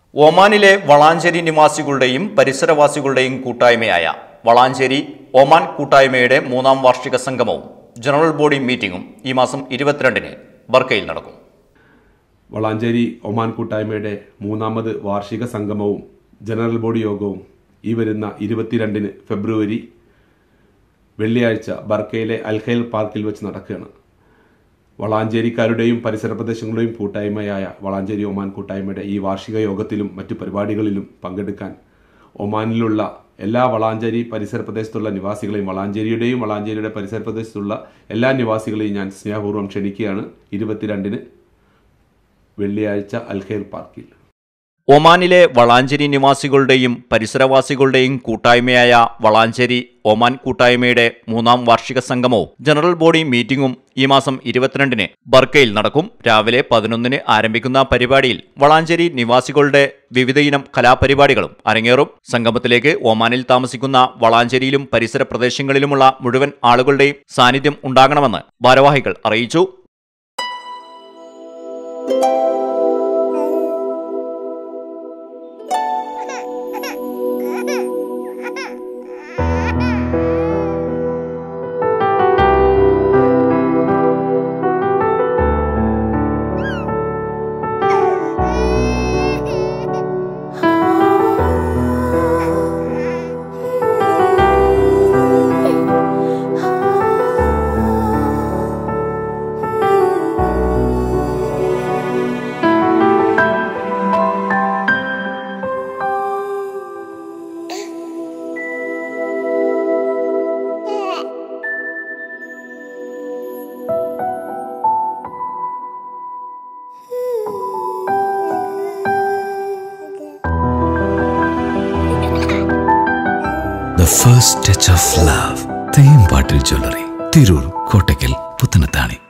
ഒമാനിലെ വളാഞ്ചേരി നിവാസികളുടെയും പരിസരവാസികളുടെയും കൂട്ടായ്മയായ വളാഞ്ചേരി ഒമാൻ കൂട്ടായ്മയുടെ മൂന്നാം വാർഷിക സംഗമവും ജനറൽ ബോഡി മീറ്റിംഗും ഈ മാസം ഇരുപത്തിരണ്ടിന് ബർക്കയിൽ നടക്കും വളാഞ്ചേരി ഒമാൻ കൂട്ടായ്മയുടെ മൂന്നാമത് വാർഷിക സംഗമവും ജനറൽ ബോഡി യോഗവും ഈ വരുന്ന ഇരുപത്തിരണ്ടിന് ഫെബ്രുവരി വെള്ളിയാഴ്ച ബർക്കയിലെ അൽഖൈൽ പാർക്കിൽ വെച്ച് നടക്കുകയാണ് വളാഞ്ചേരിക്കാരുടെയും പരിസര പ്രദേശങ്ങളുടെയും കൂട്ടായ്മയായ വളാഞ്ചേരി ഒമാൻ കൂട്ടായ്മയുടെ ഈ വാർഷിക യോഗത്തിലും മറ്റു പരിപാടികളിലും പങ്കെടുക്കാൻ ഒമാനിലുള്ള എല്ലാ വളാഞ്ചേരി പരിസര പ്രദേശത്തുള്ള നിവാസികളെയും വളാഞ്ചേരിയുടെയും വളാഞ്ചേരിയുടെ പരിസര പ്രദേശത്തുള്ള എല്ലാ നിവാസികളെയും ഞാൻ സ്നേഹപൂർവ്വം ക്ഷണിക്കുകയാണ് ഇരുപത്തിരണ്ടിന് വെള്ളിയാഴ്ച അൽഖൈർ പാർക്കിൽ ഒമാനിലെ വളാഞ്ചേരി നിവാസികളുടെയും പരിസരവാസികളുടെയും കൂട്ടായ്മയായ വളാഞ്ചേരി ഒമാൻ കൂട്ടായ്മയുടെ മൂന്നാം വാർഷിക സംഗമവും ജനറൽ ബോഡി മീറ്റിംഗും ഈ മാസം ഇരുപത്തിരണ്ടിന് ബർക്കയിൽ നടക്കും രാവിലെ പതിനൊന്നിന് ആരംഭിക്കുന്ന പരിപാടിയിൽ വളാഞ്ചേരി നിവാസികളുടെ വിവിധയിനം കലാപരിപാടികളും അരങ്ങേറും സംഗമത്തിലേക്ക് ഒമാനിൽ താമസിക്കുന്ന വളാഞ്ചേരിയിലും പരിസര പ്രദേശങ്ങളിലുമുള്ള മുഴുവൻ ആളുകളുടെയും സാന്നിധ്യം ഉണ്ടാകണമെന്ന് ഭാരവാഹികൾ അറിയിച്ചു The first touch of love. തേമ്പാട്ടിൽ ജ്വല്ലറി തിരൂർ കോട്ടയ്ക്കൽ പുത്തനത്താണി